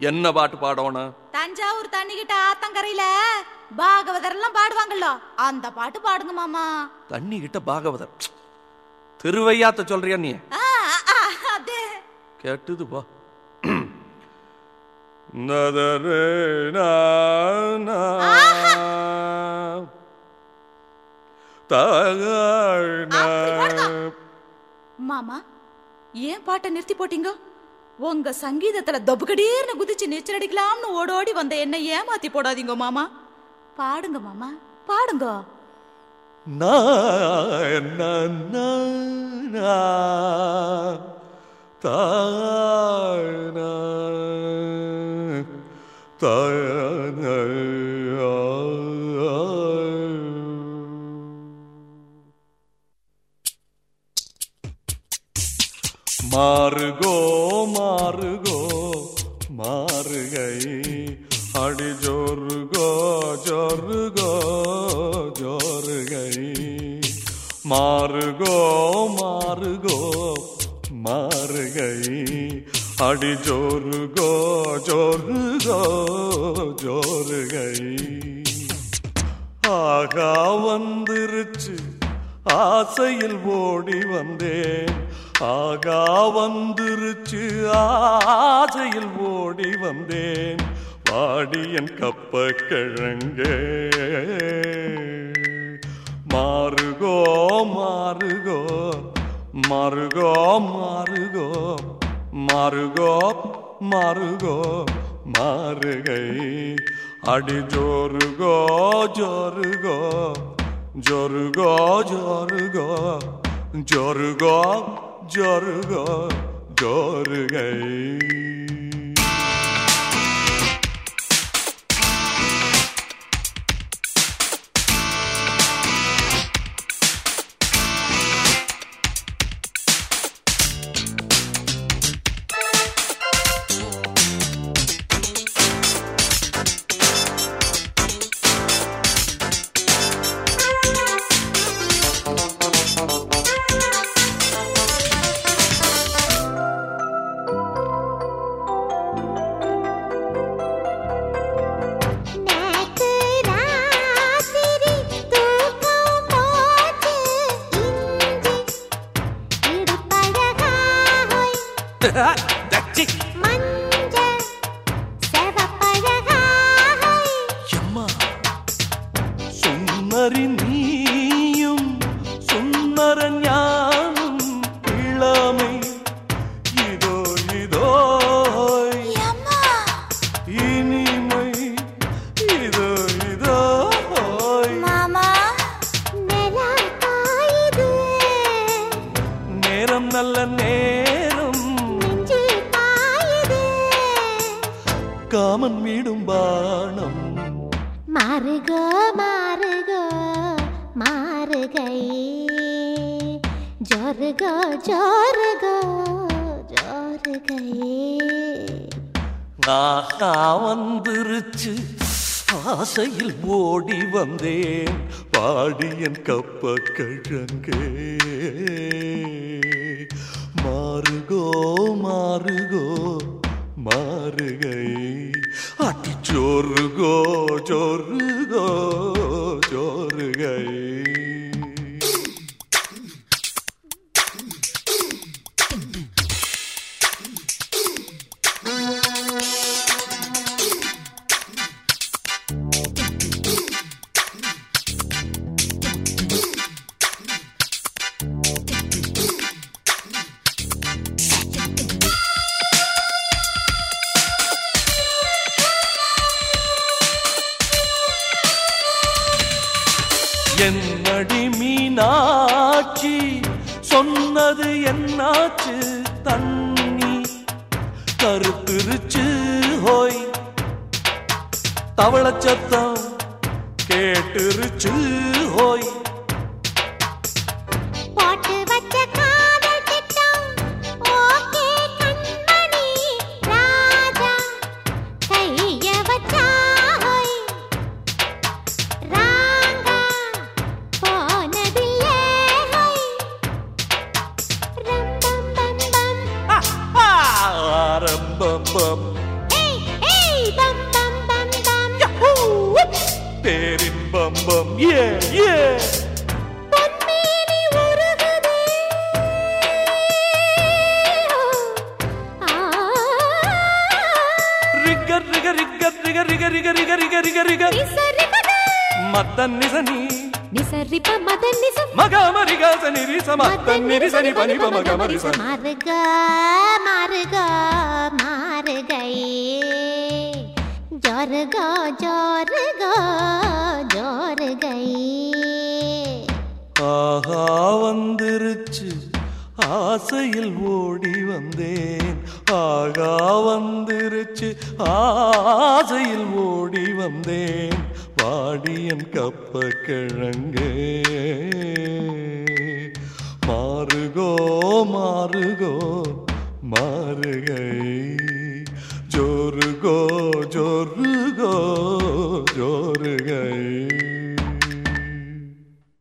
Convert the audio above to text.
என்ன பாட்டு பாடணும் தஞ்சாவூர் தண்ணிக்கிட்ட ஆத்தங்கரையில பாகவதர் எல்லாம் பாடுவாங்கல்ல அந்த பாட்டு பாடுங்க மாமா தண்ணி கிட்ட பாகவதர் திருவையாத்த சொல்றியா நீ ஆ, ஆ, அது கேட்டுது பா நதரே நா, நா. தகழ் நா. மாமா ஏன் பாட்டை நிறுத்தி போட்டீங்க உங்க சங்கீதத்துல தொபுகடீர்னு குதிச்சு நீச்சல் அடிக்கலாம்னு ஓடோடி வந்த என்ன ஏமாத்தி போடாதீங்க மாமா பாடுங்க மாமா பாடுங்க நா, நா, நா, நா. தாழ் நா. தாழ் நா. மாறுகோ மாறுகோ மாறுகை அடி ஜோருகோ ஜோருகோ ஜோருகை மாறுகோ மாறுகோ மாறுகை அடி ஜோருகோ ஜோருகோ ஜோருகை ஆகா வந்துருச்சு ஆசையில் ஓடி வந்தேன் ஆகா வந்துருச்சு ஆசையில் ஓடி வந்தேன் வாடியன் கப்ப கிழங்கே மாறுகோ மாறுகோ மாறுகோ மாறுகோ மாறுகோ மாறுகோ மாறுகை அடி ஜோருகோ ஜோருகோ ஜோருகோ ஜோருகோ ஜோருகோ ஜோருகோ ஜோருகை நேத்து ராத்திரி தூக்கம் போச்சு இஞ்சி இடுப்பழகாய் மஞ்ச செவப்பழகாய் எம்மா சுந்தரி நீயும் சுந்தர ஞானம் இளமை இதோ இதோ இனிமை இதோ இதோ மாமா நிலா காயுது நேரம் நல்ல நேரம் நெஞ்சு பாயுது காமன் வீடும் பானம் மாறுகோ மாறுகோ மாறுகை ஜோருகோ ஜோருகோ ஜோருகை ஆஹா வந்துருச்சு ஆசையில் ஓடி வந்தேன் பாடியன் கப்ப கிழங்கே மாறுகோ மாறுகோ மாறுகை அடி ஜோருகோ ஜோருகோ ஜோருகை என்னடி மீனாட்சி சொன்னது என்னாச்சு தண்ணி கருத்துருச்சு ஹோய் தவளச்சத்தம் கேட்டுருச்சு ஹோய் போட்டு வச்ச காதல் திட்டம் ஓகே கண்மணி ராஜா கைய வச்சா ஹோய் ராங்கா போனதில்லே ஹோய் ரம் பம் பம் பம் ஆரம்பம் ஏய் தம் தம் தம் தம் பேரின்பம் பம் ஏ ஏ பொன்மேனி உருகுதே ஆ ரிகர் ரிக ரிகர் ரிக ரிக ரிக ரிக ரிக ரிக ரிக நிசரிபத மத்தன் நிசனி நிசரிப மத நிச மகாமரிகாச நிரிச மத்தன் நிரிசனி பனிப மகமரிச மாறுக மாறுக மாறுகை ஜோருக ஜோருக ஜோருகை ஆஹா வந்துருச்சு ஆசையில் ஓடி வந்தேன் ஆகா வந்துருச்சு ஆசையில் ஓடி வந்தேன் வாடியன் கப்ப கிழங்கு மாறுகோ மாறுகோ மாறுகை ஜோருகோ ஜோருகோ